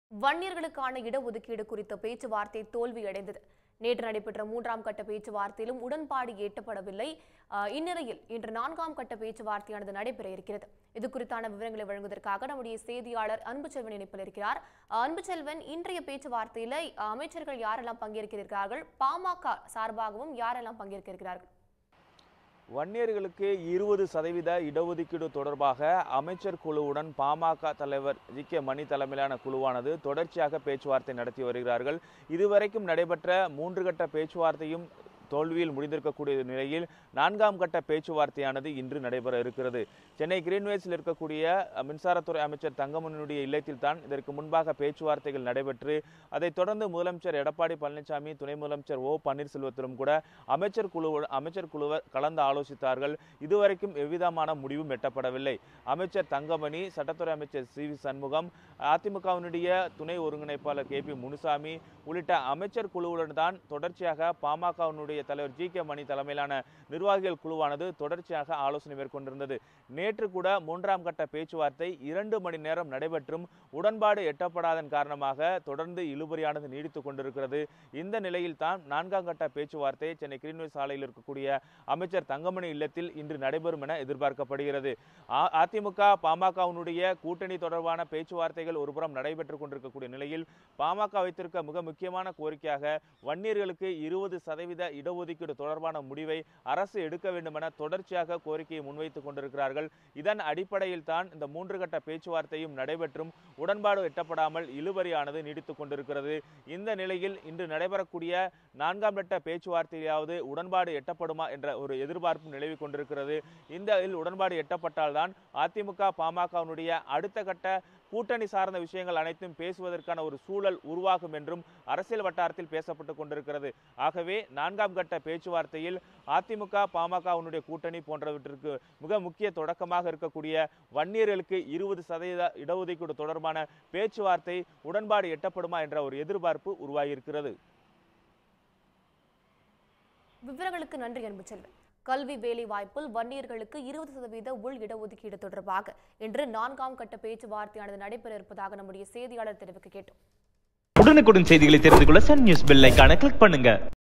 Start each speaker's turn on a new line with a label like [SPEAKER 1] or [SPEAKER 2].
[SPEAKER 1] வன்னியர்களுக்கான இடஒதுக்கீடு குறித்த பேச்சுவார்த்தை தோல்வியடைந்தது நேற்று நடைபெற்ற மூன்றாம் கட்ட பேச்சுவார்த்தையிலும் உடன்பாடு எட்டப்படவில்லை ஆஹ், இந்நிலையில் இன்று நான்காம் கட்ட பேச்சுவார்த்தையானது நடைபெற இருக்கிறது இது குறித்தான விவரங்களை வழங்குவதற்காக நம்முடைய செய்தியாளர் அன்புச்செல்வன் இணைப்பில் இருக்கிறார் ஆஹ், அன்புச்செல்வன் இன்றைய பேச்சுவார்த்தையில ஆஹ், அமைச்சர்கள் யாரெல்லாம் பங்கேற்கிறார்கள் பாமக சார்பாகவும் யாரெல்லாம் பங்கேற்கிறார்கள்
[SPEAKER 2] வன்னியர்களுக்கு இருபது சதவீத இடஒதுக்கீடு தொடர்பாக அமைச்சர் குழுவுடன் பாமக தலைவர் ஜி கே மணி தலைமையிலான குழுவானது தொடர்ச்சியாக பேச்சுவார்த்தை நடத்தி வருகிறார்கள் இதுவரைக்கும் நடைபெற்ற மூன்று கட்ட பேச்சுவார்த்தையும் தோல்வியில் முடிந்திருக்கக்கூடிய நிலையில் நான்காம் கட்ட பேச்சுவார்த்தையானது இன்று நடைபெற இருக்கிறது சென்னை கிரீன்வேஸில் இருக்கக்கூடிய அஹ், மின்சாரத்துறை அமைச்சர் தங்கமணியுடைய இல்லத்தில் தான் இதற்கு முன்பாக பேச்சுவார்த்தைகள் நடைபெற்று அதைத் தொடர்ந்து முதலமைச்சர் எடப்பாடி பழனிசாமி துணை முதலமைச்சர் ஓ பன்னீர்செல்வத்திலும் கூட அமைச்சர் குழு அமைச்சர் குழுவர் கலந்து ஆலோசித்தார்கள் இதுவரைக்கும் எவ்விதமான முடிவும் எட்டப்படவில்லை அமைச்சர் தங்கமணி சட்டத்துறை அமைச்சர் சி வி சண்முகம் அதிமுகவினுடைய துணை ஒருங்கிணைப்பாளர் கே பி முனுசாமி உள்ளிட்ட அமைச்சர் குழுவுடன் தான் தொடர்ச்சியாக பாமகவினுடைய தலைவர் ஜி கே மணி தலைமையிலான நிர்வாகிகள் குழுவானது தொடர்ச்சியாக ஆலோசனை மேற்கொண்டிருந்தது நேற்று கூட மூன்றாம் கட்ட பேச்சுவார்த்தை இரண்டு மணி நேரம் நடைபெற்றும் உடன்பாடு எட்டப்படாதன் காரணமாக தொடர்ந்து இழுபறியானது நீடித்துக் கொண்டிருக்கிறது இந்த நிலையில் தான் நான்காம் கட்ட பேச்சுவார்த்தை சென்னை கிரீன்வேஸ் சாலையில் இருக்கக்கூடிய அமைச்சர் தங்கமணி இல்லத்தில் இன்று நடைபெறும் என எதிர்பார்க்கப்படுகிறது அ- அதிமுக பாமகவினுடைய கூட்டணி தொடர்பான பேச்சுவார்த்தைகள் ஒருபுறம் நடைபெற்றுக் கொண்டிருக்கக்கூடிய நிலையில் பாமக வைத்திருக்க மிக முக்கியமான கோரிக்கையாக வன்னியர்களுக்கு இருபது சதவீத இடஒதுக்கீடு தொடர்பான முடிவை அரசு எடுக்க வேண்டும் என தொடர்ச்சியாக கோரிக்கையை முன்வைத்துக் கொண்டிருக்கிறார்கள் இதன் அடிப்படையில் தான் இந்த மூன்று கட்ட பேச்சுவார்த்தையும் நடைபெற்றும் உடன்பாடு எட்டப்படாமல் இழுபறியானது நீடித்துக் கொண்டிருக்கிறது இந்த நிலையில் இன்று நடைபெறக்கூடிய நான்காம் கட்ட பேச்சுவார்த்தையாவது உடன்பாடு எட்டப்படுமா என்ற ஒரு எதிர்பார்ப்பு நிலவி கொண்டிருக்கிறது இந்த இதில் உடன்பாடு எட்டப்பட்டால்தான் அதிமுக பாமகவினுடைய அடுத்த கட்ட கூட்டணி சார்ந்த விஷயங்கள் அனைத்தும் பேசுவதற்கான ஒரு சூழல் உருவாகும் என்றும் அரசியல் வட்டாரத்தில் பேசப்பட்டு கொண்டிருக்கிறது ஆகவே நான்காம் கட்ட பேச்சுவார்த்தையில் அதிமுக பாமகவினுடைய கூட்டணி போன்றவற்றிற்கு மிக முக்கிய தொடக்கமாக இருக்கக்கூடிய வன்னியர்களுக்கு இருபது சதவீத இடஒதுக்கீடு தொடர்பான பேச்சுவார்த்தை உடன்பாடு எட்டப்படுமா என்ற ஒரு எதிர்பார்ப்பு உருவாகியிருக்கிறது
[SPEAKER 1] விவரங்களுக்கு நன்றி அன்புச்செல்வன் கல்வி வேலை வாய்ப்பில் வன்னியர்களுக்கு இருபது சதவீத உள் இடஒதுக்கீடு தொடர்பாக இன்று நான்காம் கட்ட பேச்சுவார்த்தையானது நடைபெற இருப்பதாக நம்முடைய செய்தியாளர் தெரிவிக்க கேட்டோம்
[SPEAKER 3] உடனுக்குடன் செய்திகளை தெரிந்து கொள்ள சன் நியூஸ் பெல் ஐகானை கிளிக் பண்ணுங்க